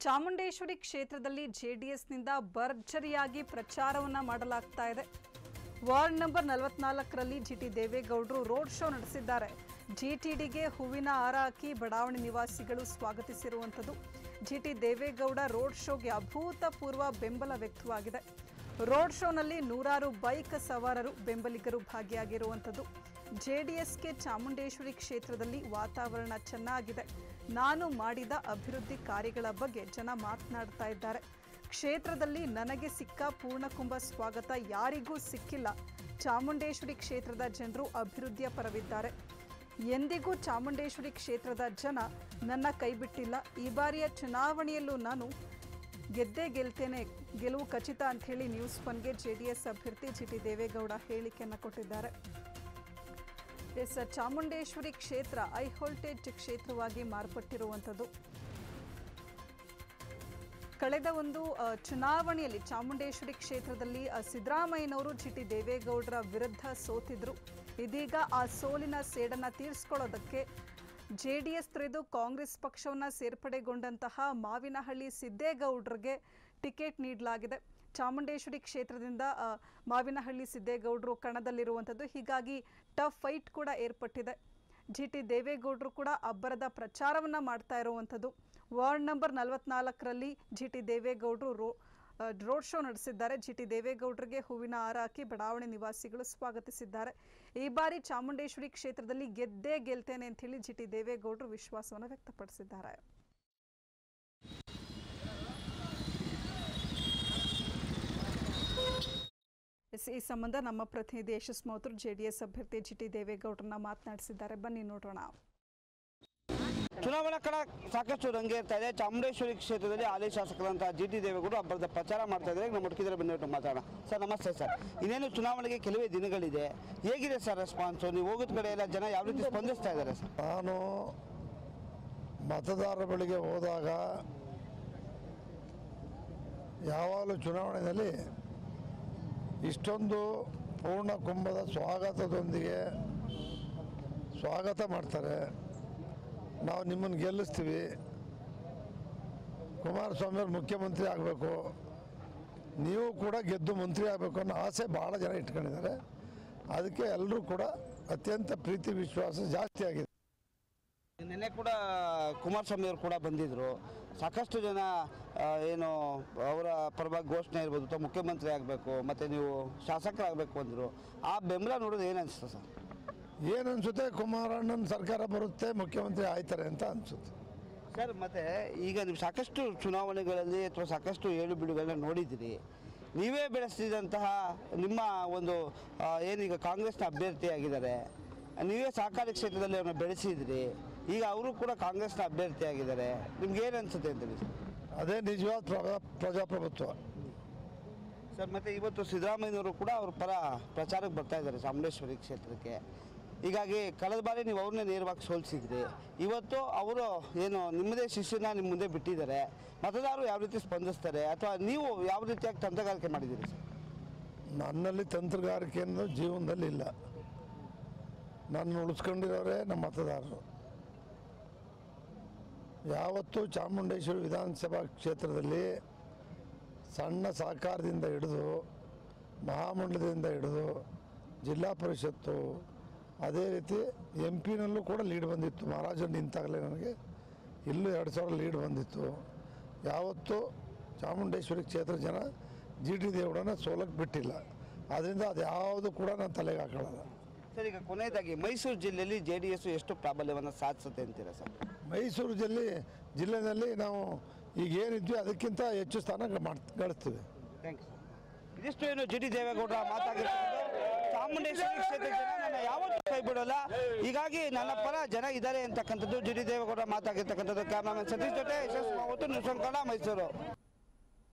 ಚಾಮುಂಡೇಶ್ವರಿ ಕ್ಷೇತ್ರದಲ್ಲಿ ಜೆಡಿಎಸ್ನಿಂದ ಭರ್ಜರಿಯಾಗಿ ಪ್ರಚಾರವನ್ನ ಮಾಡಲಾಗ್ತಾ ಇದೆ ವಾರ್ಡ್ ನಂಬರ್ ನಲವತ್ನಾಲ್ಕರಲ್ಲಿ ಜಿಟಿ ದೇವೇಗೌಡರು ರೋಡ್ ಶೋ ನಡೆಸಿದ್ದಾರೆ ಜಿಟಿಡಿಗೆ ಹೂವಿನ ಹಾರ ಹಾಕಿ ಬಡಾವಣೆ ನಿವಾಸಿಗಳು ಸ್ವಾಗತಿಸಿರುವಂಥದ್ದು ಜಿಟಿ ದೇವೇಗೌಡ ರೋಡ್ ಶೋಗೆ ಅಭೂತಪೂರ್ವ ಬೆಂಬಲ ವ್ಯಕ್ತವಾಗಿದೆ ರೋಡ್ ಶೋನಲ್ಲಿ ನೂರಾರು ಬೈಕ್ ಸವಾರರು ಬೆಂಬಲಿಗರು ಭಾಗಿಯಾಗಿರುವಂಥದ್ದು ಜೆಡಿಎಸ್ಗೆ ಚಾಮುಂಡೇಶ್ವರಿ ಕ್ಷೇತ್ರದಲ್ಲಿ ವಾತಾವರಣ ಚೆನ್ನಾಗಿದೆ ನಾನು ಮಾಡಿದ ಅಭಿವೃದ್ಧಿ ಕಾರ್ಯಗಳ ಬಗ್ಗೆ ಜನ ಮಾತನಾಡ್ತಾ ಇದ್ದಾರೆ ಕ್ಷೇತ್ರದಲ್ಲಿ ನನಗೆ ಸಿಕ್ಕ ಪೂರ್ಣಕುಂಭ ಸ್ವಾಗತ ಯಾರಿಗೂ ಸಿಕ್ಕಿಲ್ಲ ಚಾಮುಂಡೇಶ್ವರಿ ಕ್ಷೇತ್ರದ ಜನರು ಅಭಿವೃದ್ಧಿಯ ಪರವಿದ್ದಾರೆ ಎಂದಿಗೂ ಚಾಮುಂಡೇಶ್ವರಿ ಕ್ಷೇತ್ರದ ಜನ ನನ್ನ ಕೈಬಿಟ್ಟಿಲ್ಲ ಈ ಬಾರಿಯ ಚುನಾವಣೆಯಲ್ಲೂ ನಾನು ಗೆದ್ದೇ ಗೆಲ್ತೇನೆ ಗೆಲುವು ಖಚಿತ ಅಂತ ಹೇಳಿ ನ್ಯೂಸ್ ಒನ್ಗೆ ಜೆಡಿಎಸ್ ಅಭ್ಯರ್ಥಿ ಜಿ ಟಿ ದೇವೇಗೌಡ ಹೇಳಿಕೆಯನ್ನು ಕೊಟ್ಟಿದ್ದಾರೆ ಎಸ್ ಚಾಮುಂಡೇಶ್ವರಿ ಕ್ಷೇತ್ರ ಹೈ ವೋಲ್ಟೇಜ್ ಕ್ಷೇತ್ರವಾಗಿ ಮಾರ್ಪಟ್ಟಿರುವಂಥದ್ದು ಕಳೆದ ಒಂದು ಆ, ಚುನಾವಣೆಯಲ್ಲಿ ಚಾಮುಂಡೇಶ್ವರಿ ಕ್ಷೇತ್ರದಲ್ಲಿ ಆ, ಸಿದ್ದರಾಮಯ್ಯನವರು ಜಿ ಟಿ ದೇವೇಗೌಡರ ವಿರುದ್ಧ ಸೋತಿದ್ರು ಇದೀಗ ಆ ಸೋಲಿನ ಸೇಡನ್ನು ತೀರಿಸ್ಕೊಳ್ಳೋದಕ್ಕೆ ಜೆ ಡಿ ಎಸ್ ತೊರೆದು ಕಾಂಗ್ರೆಸ್ ಪಕ್ಷವನ್ನು ಸೇರ್ಪಡೆಗೊಂಡಂತಹ ಮಾವಿನಹಳ್ಳಿ ಸಿದ್ದೇಗೌಡರಿಗೆ ಟಿಕೆಟ್ ನೀಡಲಾಗಿದೆ ಚಾಮುಂಡೇಶ್ವರಿ ಕ್ಷೇತ್ರದಿಂದ ಆ, ಮಾವಿನಹಳ್ಳಿ ಸಿದ್ದೇಗೌಡರು ಕಣದಲ್ಲಿರುವಂಥದ್ದು ಹೀಗಾಗಿ ಟಫ್ ಫೈಟ್ ಕೂಡ ಏರ್ಪಟ್ಟಿದೆ ಜಿ ಟಿ ದೇವೇಗೌಡರು ಕೂಡ ಅಬ್ಬರದ ಪ್ರಚಾರವನ್ನು ಮಾಡ್ತಾ ಇರುವಂಥದ್ದು ವಾರ್ಡ್ ನಂಬರ್ ನಲವತ್ನಾಲ್ಕರಲ್ಲಿ ಜಿ ಟಿ ದೇವೇಗೌಡರು ರೋ ಆ, ರೋಡ್ ಶೋ ನಡೆಸಿದ್ದಾರೆ ಜಿ ಟಿ ದೇವೇಗೌಡರಿಗೆ ಹೂವಿನ ಹಾರ ಹಾಕಿ ಬಡಾವಣೆ ನಿವಾಸಿಗಳು ಸ್ವಾಗತಿಸಿದ್ದಾರೆ ಈ ಬಾರಿ ಚಾಮುಂಡೇಶ್ವರಿ ಕ್ಷೇತ್ರದಲ್ಲಿ ಗೆದ್ದೇ ಗೆಲ್ತೇನೆ ಅಂತ ಹೇಳಿ ಜಿ ಟಿ ದೇವೇಗೌಡರು ವಿಶ್ವಾಸವನ್ನು ವ್ಯಕ್ತಪಡಿಸಿದ್ದಾರೆ ಎಸ್, ಈ ಸಂಬಂಧ ನಮ್ಮ ಪ್ರತಿನಿಧಿ ಯಶಸ್ ಮೌತರು ಜೆ ಡಿ ಎಸ್ ಅಭ್ಯರ್ಥಿ ಜಿ ಟಿ ದೇವೇಗೌಡರನ್ನ ಮಾತನಾಡಿಸಿದ್ದಾರೆ ಬನ್ನಿ ನೋಡೋಣ ಚುನಾವಣಾ ಕಣ ಸಾಕಷ್ಟು ರಂಗೇರ್ತಾ ಇದೆ ಚಾಮುಂಡೇಶ್ವರಿ ಕ್ಷೇತ್ರದಲ್ಲಿ ಹಾಲಿ ಶಾಸಕರಂತಹ ಜಿ ಟಿ ದೇವೇಗೌಡರು ಹಬ್ಬದ ಪ್ರಚಾರ ಮಾಡ್ತಾ ಇದ್ದಾರೆ ನಮ್ಮ ಮುಟ್ಕಿದ್ರೆ ಬಂದ್ಬಿಟ್ಟು ಮಾತಾಡೋಣ ಸರ್ ನಮಸ್ತೆ ಸರ್ ಇನ್ನೇನು ಚುನಾವಣೆಗೆ ಕೆಲವೇ ದಿನಗಳಿದೆ ಹೇಗಿದೆ ಸರ್ ರೆಸ್ಪಾನ್ಸು ನೀವು ಹೋಗೋದ್ ಕಡೆ ಎಲ್ಲ ಜನ ಯಾವ ರೀತಿ ಸ್ಪಂದಿಸ್ತಾ ಇದ್ದಾರೆ ಸರ್ ನಾನು ಮತದಾರರ ಬಳಿಗೆ ಹೋದಾಗ ಯಾವಾಗಲೂ ಚುನಾವಣೆಯಲ್ಲಿ ಇಷ್ಟೊಂದು ಪೂರ್ಣ ಕುಂಭದ ಸ್ವಾಗತದೊಂದಿಗೆ ಸ್ವಾಗತ ಮಾಡ್ತಾರೆ ನಾವು ನಿಮ್ಮನ್ನು ಗೆಲ್ಲಿಸ್ತೀವಿ ಕುಮಾರಸ್ವಾಮಿ ಅವರು ಮುಖ್ಯಮಂತ್ರಿ ಆಗಬೇಕು ನೀವು ಕೂಡ ಗೆದ್ದು ಮಂತ್ರಿ ಆಗಬೇಕು ಅನ್ನೋ ಆಸೆ ಭಾಳ ಜನ ಇಟ್ಕೊಂಡಿದ್ದಾರೆ ಅದಕ್ಕೆ ಎಲ್ಲರೂ ಕೂಡ ಅತ್ಯಂತ ಪ್ರೀತಿ ವಿಶ್ವಾಸ ಜಾಸ್ತಿ ಆಗಿದೆ ನಿನ್ನೆ ಕೂಡ ಕುಮಾರಸ್ವಾಮಿ ಅವರು ಕೂಡ ಬಂದಿದ್ರು ಸಾಕಷ್ಟು ಜನ ಆ, ಏನು ಅವರ ಪರವಾಗಿ ಘೋಷಣೆ ಇರ್ಬೋದು ಅಥವಾ ಮುಖ್ಯಮಂತ್ರಿ ಆಗಬೇಕು ಮತ್ತು ನೀವು ಶಾಸಕರಾಗಬೇಕು ಅಂದರು ಆ ಬೆಂಬಲ ನೋಡೋದು ಏನು ಅನಿಸ್ತು ಸರ್ ಏನು ಅನ್ಸುತ್ತೆ ಕುಮಾರಣ್ಣನ ಸರ್ಕಾರ ಬರುತ್ತೆ ಮುಖ್ಯಮಂತ್ರಿ ಆಯ್ತಾರೆ ಅಂತ ಅನ್ಸುತ್ತೆ ಸರ್ ಮತ್ತೆ ಈಗ ನೀವು ಸಾಕಷ್ಟು ಚುನಾವಣೆಗಳಲ್ಲಿ ಅಥವಾ ಸಾಕಷ್ಟು ಏಳು ಬೀಳುಗಳನ್ನ ನೋಡಿದ್ದೀರಿ ನೀವೇ ಬೆಳೆಸಿದಂತಹ ನಿಮ್ಮ ಒಂದು ಆ, ಏನೀಗ ಕಾಂಗ್ರೆಸ್ನ ಅಭ್ಯರ್ಥಿ ಆಗಿದ್ದಾರೆ ನೀವೇ ಸಹಕಾರಿ ಕ್ಷೇತ್ರದಲ್ಲಿ ಅವ್ರನ್ನ ಬೆಳೆಸಿದ್ರಿ ಈಗ ಅವರು ಕೂಡ ಕಾಂಗ್ರೆಸ್ನ ಅಭ್ಯರ್ಥಿ ಆಗಿದ್ದಾರೆ ನಿಮ್ಗೆ ಏನು ಅನ್ಸುತ್ತೆ ಅಂತೇಳಿ ಸರ್ ಅದೇ ನಿಜವಾದ ಪ್ರಜಾ ಪ್ರಜಾಪ್ರಭುತ್ವ ಸರ್ ಮತ್ತೆ ಇವತ್ತು ಸಿದ್ದರಾಮಯ್ಯನವರು ಕೂಡ ಅವ್ರ ಪರ ಪ್ರಚಾರಕ್ಕೆ ಬರ್ತಾ ಇದ್ದಾರೆ ಚಾಮುಂಡೇಶ್ವರಿ ಕ್ಷೇತ್ರಕ್ಕೆ ಹೀಗಾಗಿ ಕಳೆದ ಬಾರಿ ನೀವು ಅವ್ರನ್ನೇ ನೇರವಾಗಿ ಸೋಲಿಸಿದ್ರಿ ಇವತ್ತು ಅವರು ಏನು ನಿಮ್ಮದೇ ಶಿಷ್ಯನ ನಿಮ್ಮ ಮುಂದೆ ಬಿಟ್ಟಿದ್ದಾರೆ ಮತದಾರರು ಯಾವ ರೀತಿ ಸ್ಪಂದಿಸ್ತಾರೆ ಅಥವಾ ನೀವು ಯಾವ ರೀತಿಯಾಗಿ ತಂತ್ರಗಾರಿಕೆ ಮಾಡಿದ್ದೀರಿ ಸರ್ ನನ್ನಲ್ಲಿ ತಂತ್ರಗಾರಿಕೆ ಅನ್ನೋದು ಜೀವನದಲ್ಲಿ ಇಲ್ಲ ನನ್ನ ಉಳಿಸ್ಕೊಂಡಿರೋರೇ ನಮ್ಮ ಮತದಾರರು ಯಾವತ್ತೂ ಚಾಮುಂಡೇಶ್ವರಿ ವಿಧಾನಸಭಾ ಕ್ಷೇತ್ರದಲ್ಲಿ ಸಣ್ಣ ಸಹಕಾರದಿಂದ ಹಿಡಿದು ಮಹಾಮಂಡಲದಿಂದ ಹಿಡಿದು ಜಿಲ್ಲಾ ಪರಿಷತ್ತು ಅದೇ ರೀತಿ ಎಂ ಪಿನಲ್ಲೂ ಕೂಡ ಲೀಡ್ ಬಂದಿತ್ತು ಮಹಾರಾಜರು ನಿಂತಾಗಲೇ ನನಗೆ ಇಲ್ಲೂ ಎರಡು ಸಾವಿರ ಲೀಡ್ ಬಂದಿತ್ತು ಯಾವತ್ತೂ ಚಾಮುಂಡೇಶ್ವರಿ ಕ್ಷೇತ್ರ ಜನ ಜಿ ಟಿ ದೇವಡನ್ನ ಸೋಲಕ್ಕೆ ಬಿಟ್ಟಿಲ್ಲ ಅದರಿಂದ ಅದು ಯಾವುದು ಕೂಡ ನಾನು ತಲೆಗೆ ಹಾಕೊಳ್ಳಲ್ಲ ಸರ್ ಈಗ ಕೊನೆಯದಾಗಿ ಮೈಸೂರು ಜಿಲ್ಲೆಯಲ್ಲಿ ಜೆ ಡಿ ಎಸ್ ಎಷ್ಟು ಪ್ರಾಬಲ್ಯವನ್ನು ಸಾಧಿಸುತ್ತೆ ಅಂತೀರಾ ಸರ್ ಮೈಸೂರು ಜಿಲ್ಲೆ ಜಿಲ್ಲೆಯಲ್ಲಿ ನಾವು ಈಗ ಏನಿದ್ವಿ ಅದಕ್ಕಿಂತ ಹೆಚ್ಚು ಸ್ಥಾನ ಮಾಡ್ ಗಳಿಸ್ತೀವಿ ಥ್ಯಾಂಕ್ ಯು ಇದಿಷ್ಟು ಏನು ಜಿ ಟಿ ದೇವೇಗೌಡರ ಮಾತಾಗಿರ್ಬೋದು ಚಾಮುಂಡೇಶ್ವರಿ ಕ್ಷೇತ್ರದ ಜನ ನನ್ನ ಯಾವತ್ತೂ ಕೈ ಬಿಡೋಲ್ಲ ಹೀಗಾಗಿ ನನ್ನ ಪರ ಜನ ಇದ್ದಾರೆ ಅಂತಕ್ಕಂಥದ್ದು ಜಿ ಟಿ ದೇವೇಗೌಡರ ಮಾತಾಗಿರ್ತಕ್ಕಂಥದ್ದು ಕ್ಯಾಮ್ರಾಮನ್ ಸತೀಶ್ ಜೊತೆ ಯಶಸ್ವಿ ನ್ಯೂಸ್ ಒನ್ ಕನ್ನಡ ಮೈಸೂರು